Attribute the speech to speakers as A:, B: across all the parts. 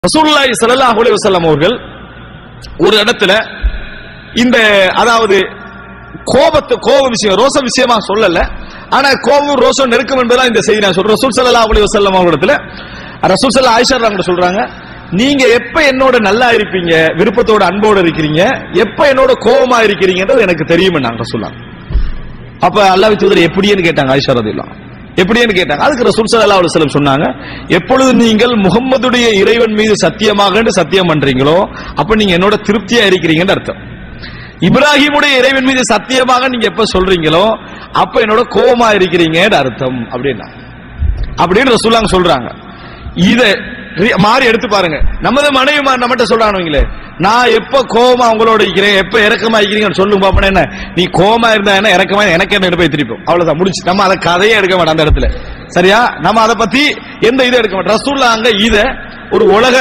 A: ரசூலுல்லாஹி ஸல்லல்லாஹு அலைஹி வஸல்லம் அவர்கள் ஒரு இடத்துல இந்த அதாவது கோபத்து கோப விஷயம் ரோச விஷயமா சொல்லல ஆனா கோபம் ரோசம் நெருக்கம் என்பதெல்லாம் இந்த செய்தி நான் சொல்றேன் ரசூல் ஸல்லல்லாஹு அலைஹி வஸல்லம் அவர்களிடத்துல ரசூல் ஸல்லல்லாஹு ஆயிஷா அவங்க சொல்றாங்க நீங்க எப்ப என்னோட நல்லா இருப்பீங்க விருப்பத்தோட அன்போட இருக்கிறீங்க எப்ப என்னோட கோபமா இருக்கிறீங்கன்றது எனக்கு தெரியும் நாங்க சொல்லலாம் அப்ப அல்லாஹ் தூதர் எப்படின்னு கேட்டாங்க ஆயிஷா ரதியல்லாஹு எப்படின்னு கேட்டாங்க அதுக்கு ரசூல் ஸல்லல்லாஹு அலைஹி வஸல்லம் சொன்னாங்க எப்பொழுது நீங்கள் முகம்மதுடைய இறைவன் மீது சத்தியமாக சத்தியம் பண்றீங்களோ அப்ப நீங்க என்னோட திருப்தியா இருக்கிறீங்கன்னு அர்த்தம் இப்ராஹிமுடைய இறைவன் மீது சத்தியமாக நீங்க எப்ப சொல்றீங்களோ அப்ப என்னோட கோபமா இருக்கிறீங்கன்னு அர்த்தம் அப்படின்னா அப்படின்னு ரசூலாங்க சொல்றாங்க இத ரி- மாறி எடுத்து பாருங்க நமது மனைவி நம்மகிட்ட சொல்றானுங்களே நான் எப்ப கோவமா உங்களோட இருக்கிறேன் எப்ப இறக்கமா இருக்கிறீங்கன்னு சொல்லுங்க பாப்பன என்ன நீ கோவமா இருந்தா என்ன இறக்கமா இருந்தா எனக்கு என்ன போய் திருப்போம் அவ்வளவுதான் முடிச்சு நம்ம அதை கதையே எடுக்க மாட்டோம் அந்த இடத்துல சரியா நம்ம அதை பத்தி எந்த இதை எடுக்க மாட்டோம் ரசூல்லா அங்க இத ஒரு உலக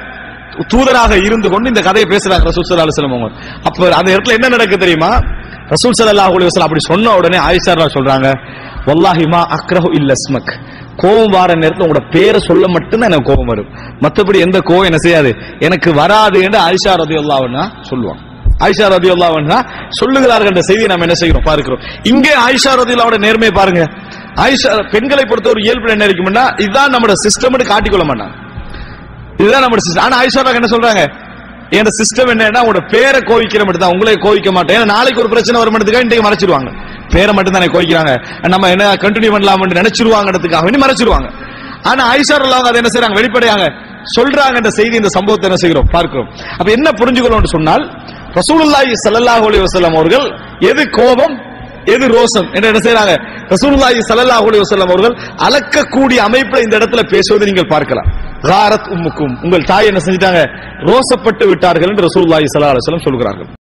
A: தூதராக இருந்து கொண்டு இந்த கதையை பேசுறாங்க ரசூல் ஸல்லல்லாஹு அலைஹி வஸல்லம் அவங்க அப்ப அந்த இடத்துல என்ன நடக்கு தெரியுமா ரசூல் ஸல்லல்லாஹு அலைஹி வஸல்லம் அப்படி சொன்ன உடனே ஆயிஷா ரா சொல்றாங்க வல்லாஹி மா அக்ரஹு இல்ல ஸ்மக் கோபம் வார நேரத்துல உங்களோட பேரை சொல்ல மட்டும்தான் எனக்கு கோபம் வரும் மத்தபடி எந்த கோபம் என்ன செய்யாது எனக்கு வராது என்று ஆயிஷா ரதியுல்லாஹு அன்ஹா சொல்லுவாங்க ஆயிஷா ரதியுல்லாஹு அன்ஹா சொல்லுகிறார்கள் என்ற செய்தியை நாம் என்ன செய்கிறோம் பார்க்கிறோம் இங்கே ஆயிஷா ரதியுல்லாவோட நேர்மையை பாருங்க ஆயிஷா பெண்களை பொறுத்த ஒரு இயல்பு என்ன இருக்கும்னா இதுதான் நம்மளோட சிஸ்டம்னு காட்டிக்கொள்ள மாட்டாங்க இதுதான் நம்ம சிஸ்டம் ஆனா ஆயிஷா பாக் என்ன சொல்றாங்க என் சிஸ்டம் என்னன்னா உங்களோட பேரை கோவிக்கிற மட்டும் தான் உங்களே கோவிக்க மாட்டேன் ஏன்னா நாளைக்கு ஒரு பிரச்சனை வர மாட்டேதுக்காக இன்றைக்கு மறைச்சிருவாங்க பேரை மட்டும் தானே கோவிக்கிறாங்க நம்ம என்ன கண்டினியூ பண்ணலாம்னு நினைச்சிருவாங்கிறதுக்காக வேண்டி மறைச்சிருவாங்க ஆனா ஐஷா உள்ளவங்க அதை என்ன செய்றாங்க வெளிப்படையாக சொல்றாங்க என்ற செய்தி இந்த சம்பவத்தை என்ன செய்கிறோம் பார்க்கிறோம் அப்ப என்ன புரிஞ்சுக்கணும்னு சொன்னால் ரசூலுல்லாஹி ஸல்லல்லாஹு அலைஹி வஸல்லம் அவர்கள் எது கோபம் எது ரோசம் என்று என்ன செய்றாங்க ரசூலுல்லாஹி ஸல்லல்லாஹு அலைஹி வஸல்லம் அவர்கள் அளக்கக்கூடிய அமைப்புல இந்த இடத்துல பேசுவதை நீங்கள் பார்க்கலாம் காரத் உம்முக்கும் உங்கள் தாய் என்ன செஞ்சிட்டாங்க ரோசப்பட்டு விட்டார்கள் என்று ரசூலுல்லாஹி ஸல்லல்லாஹு அலைஹி வஸல்லம் சொல்கிறார்கள்